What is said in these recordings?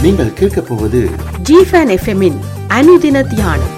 நீங்கள் கேட்கப் போவது ஜிஃபன் எஃப்எம்மின் அனுதின தியானம்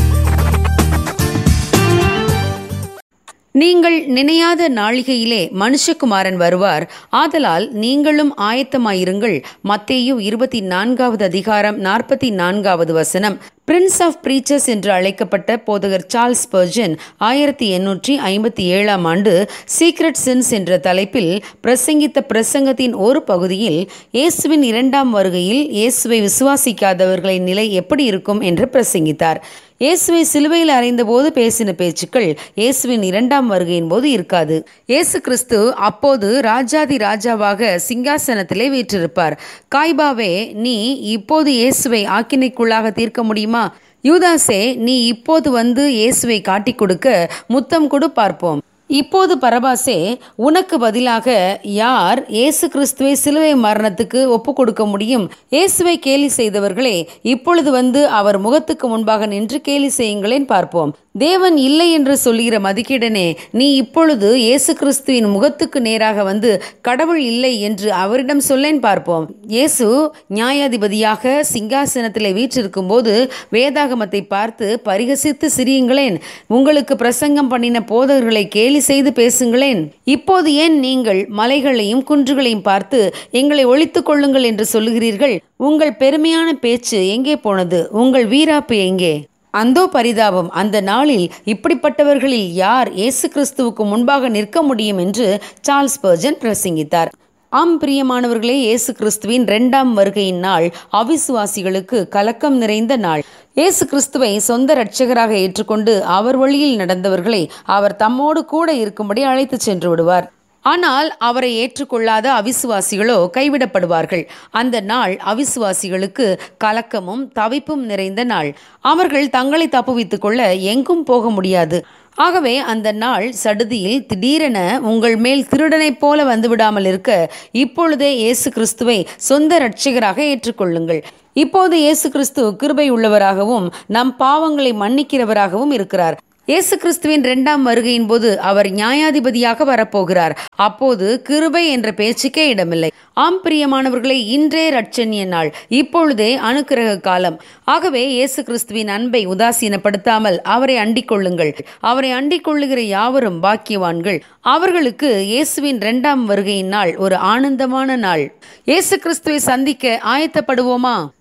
நீங்கள் நினையாத நாளிகையிலே மனுஷகுமாரன் வருவார் ஆதலால் நீங்களும் ஆயத்தமாயிருங்கள் மத்தேயு இருபத்தி நான்காவது அதிகாரம் நாற்பத்தி நான்காவது வசனம் பிரின்ஸ் ஆஃப் பிரீச்சர்ஸ் என்று அழைக்கப்பட்ட போதகர் சார்ல்ஸ் பர்ஜன் ஆயிரத்தி எண்ணூற்றி ஐம்பத்தி ஏழாம் ஆண்டு சீக்ரெட் சின்ஸ் என்ற தலைப்பில் பிரசங்கித்த பிரசங்கத்தின் ஒரு பகுதியில் இயேசுவின் இரண்டாம் வருகையில் இயேசுவை விசுவாசிக்காதவர்களின் நிலை எப்படி இருக்கும் என்று பிரசங்கித்தார் இயேசுவை சிலுவையில் அறைந்தபோது பேசின பேச்சுக்கள் இயேசுவின் இரண்டாம் வருகையின் போது இருக்காது இயேசு கிறிஸ்து அப்போது ராஜாதி ராஜாவாக சிங்காசனத்திலே வீற்றிருப்பார் காய்பாவே நீ இப்போது இயேசுவை ஆக்கினைக்குள்ளாக தீர்க்க முடியுமா யூதாசே நீ இப்போது வந்து இயேசுவை காட்டிக் கொடுக்க முத்தம் கொடு பார்ப்போம் இப்போது பரபாசே உனக்கு பதிலாக யார் இயேசு கிறிஸ்துவை சிலுவை மரணத்துக்கு ஒப்பு கொடுக்க முடியும் இயேசுவை கேலி செய்தவர்களே இப்பொழுது வந்து அவர் முகத்துக்கு முன்பாக நின்று கேலி செய்யுங்களேன் பார்ப்போம் தேவன் இல்லை என்று சொல்லுகிற மதிக்கீடனே நீ இப்பொழுது இயேசு கிறிஸ்துவின் முகத்துக்கு நேராக வந்து கடவுள் இல்லை என்று அவரிடம் சொல்லேன் பார்ப்போம் இயேசு நியாயாதிபதியாக சிங்காசனத்தில் வீற்றிருக்கும் போது வேதாகமத்தை பார்த்து பரிகசித்து சிரியுங்களேன் உங்களுக்கு பிரசங்கம் பண்ணின போதகர்களை கேலி செய்து பேசுங்களேன் இப்போது ஏன் நீங்கள் மலைகளையும் குன்றுகளையும் பார்த்து எங்களை ஒழித்துக் கொள்ளுங்கள் என்று சொல்லுகிறீர்கள் உங்கள் பெருமையான பேச்சு எங்கே போனது உங்கள் வீராப்பு எங்கே அந்தோ பரிதாபம் அந்த நாளில் இப்படிப்பட்டவர்களில் யார் இயேசு கிறிஸ்துவுக்கு முன்பாக நிற்க முடியும் என்று சார்ல்ஸ் பர்ஜன் பிரசங்கித்தார் ஆம் பிரியமானவர்களே இயேசு கிறிஸ்துவின் இரண்டாம் வருகையின் நாள் அவிசுவாசிகளுக்கு கலக்கம் நிறைந்த நாள் இயேசு கிறிஸ்துவை சொந்த இரட்சகராக ஏற்றுக்கொண்டு அவர் வழியில் நடந்தவர்களை அவர் தம்மோடு கூட இருக்கும்படி அழைத்து சென்று விடுவார் ஆனால் அவரை ஏற்றுக்கொள்ளாத அவிசுவாசிகளோ கைவிடப்படுவார்கள் அந்த நாள் அவிசுவாசிகளுக்கு கலக்கமும் தவிப்பும் நிறைந்த நாள் அவர்கள் தங்களை தப்புவித்துக் கொள்ள எங்கும் போக முடியாது ஆகவே அந்த நாள் சடுதியில் திடீரென உங்கள் மேல் திருடனைப் போல வந்துவிடாமல் இருக்க இப்பொழுதே இயேசு கிறிஸ்துவை சொந்த இரட்சகராக ஏற்றுக்கொள்ளுங்கள் இப்போது இயேசு கிறிஸ்து கிருபை உள்ளவராகவும் நம் பாவங்களை மன்னிக்கிறவராகவும் இருக்கிறார் இயேசு கிறிஸ்துவின் இரண்டாம் வருகையின் போது அவர் நியாயாதிபதியாக வரப்போகிறார் அப்போது கிருபை என்ற பேச்சுக்கே இடமில்லை ஆம் பிரியமானவர்களை இன்றே ரட்சணிய நாள் இப்பொழுதே அனுக்கிரக காலம் ஆகவே இயேசு கிறிஸ்துவின் அன்பை உதாசீனப்படுத்தாமல் அவரை அண்டிக் கொள்ளுங்கள் அவரை அண்டிக் கொள்ளுகிற யாவரும் பாக்கியவான்கள் அவர்களுக்கு இயேசுவின் இரண்டாம் வருகையின் நாள் ஒரு ஆனந்தமான நாள் இயேசு கிறிஸ்துவை சந்திக்க ஆயத்தப்படுவோமா